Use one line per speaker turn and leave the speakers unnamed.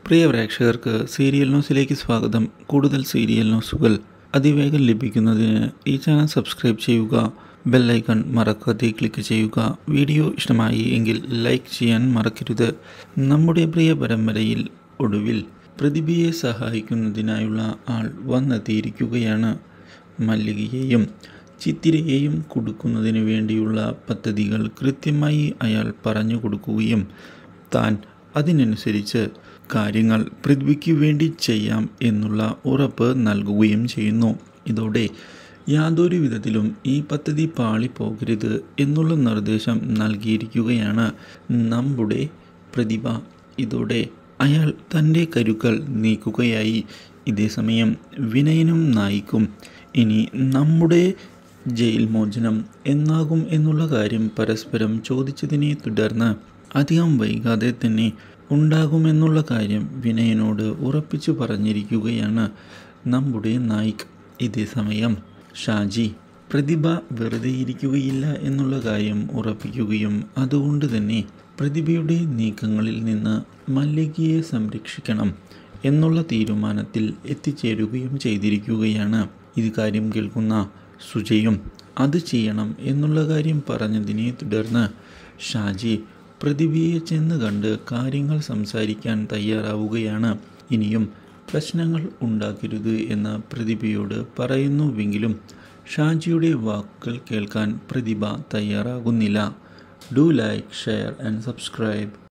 പ്രിയ പ്രേക്ഷകർക്ക് സീരിയൽ ന്യൂസിലേക്ക് സ്വാഗതം കൂടുതൽ സീരിയൽ ന്യൂസുകൾ അതിവേഗം ലഭിക്കുന്നതിന് ഈ ചാനൽ സബ്സ്ക്രൈബ് ചെയ്യുക ബെല്ലൈക്കൺ മറക്കാതെ ക്ലിക്ക് ചെയ്യുക വീഡിയോ ഇഷ്ടമായി എങ്കിൽ ലൈക്ക് ചെയ്യാൻ മറക്കരുത് നമ്മുടെ പ്രിയ പരമ്പരയിൽ ഒടുവിൽ പ്രതിഭയെ സഹായിക്കുന്നതിനായുള്ള ആൾ വന്നെത്തിയിരിക്കുകയാണ് മല്ലികയെയും ചിത്തിരയെയും കൊടുക്കുന്നതിന് വേണ്ടിയുള്ള പദ്ധതികൾ കൃത്യമായി അയാൾ പറഞ്ഞു കൊടുക്കുകയും താൻ അതിനനുസരിച്ച് കാര്യങ്ങൾ പൃഥ്വിക്ക് വേണ്ടി ചെയ്യാം എന്നുള്ള ഉറപ്പ് നൽകുകയും ചെയ്യുന്നു ഇതോടെ യാതൊരു വിധത്തിലും ഈ പദ്ധതി പാളിപ്പോകരുത് എന്നുള്ള നിർദ്ദേശം നൽകിയിരിക്കുകയാണ് നമ്മുടെ പ്രതിഭ ഇതോടെ അയാൾ തൻ്റെ കരുക്കൾ നീക്കുകയായി ഇതേസമയം വിനയനും നായിക്കും ഇനി നമ്മുടെ ജയിൽ മോചനം എന്നാകും എന്നുള്ള കാര്യം പരസ്പരം ചോദിച്ചതിനെ തുടർന്ന് അധികം വൈകാതെ തന്നെ ഉണ്ടാകുമെന്നുള്ള കാര്യം വിനയനോട് ഉറപ്പിച്ചു പറഞ്ഞിരിക്കുകയാണ് നമ്മുടെ നായിക് ഇതേ സമയം ഷാജി പ്രതിഭ വെറുതെ ഇരിക്കുകയില്ല എന്നുള്ള കാര്യം ഉറപ്പിക്കുകയും അതുകൊണ്ട് തന്നെ പ്രതിഭയുടെ നീക്കങ്ങളിൽ നിന്ന് മല്ലികയെ സംരക്ഷിക്കണം എന്നുള്ള തീരുമാനത്തിൽ എത്തിച്ചേരുകയും ചെയ്തിരിക്കുകയാണ് ഇത് കാര്യം കേൾക്കുന്ന സുജയും അത് ചെയ്യണം എന്നുള്ള കാര്യം പറഞ്ഞതിനെ തുടർന്ന് ഷാജി പ്രതിഭയെ ചെന്ന് കണ്ട് കാര്യങ്ങൾ സംസാരിക്കാൻ തയ്യാറാവുകയാണ് ഇനിയും പ്രശ്നങ്ങൾ ഉണ്ടാക്കരുത് എന്ന് പ്രതിഭയോട് പറയുന്നുവെങ്കിലും ഷാജിയുടെ വാക്കുകൾ കേൾക്കാൻ പ്രതിഭ തയ്യാറാകുന്നില്ല do like share and subscribe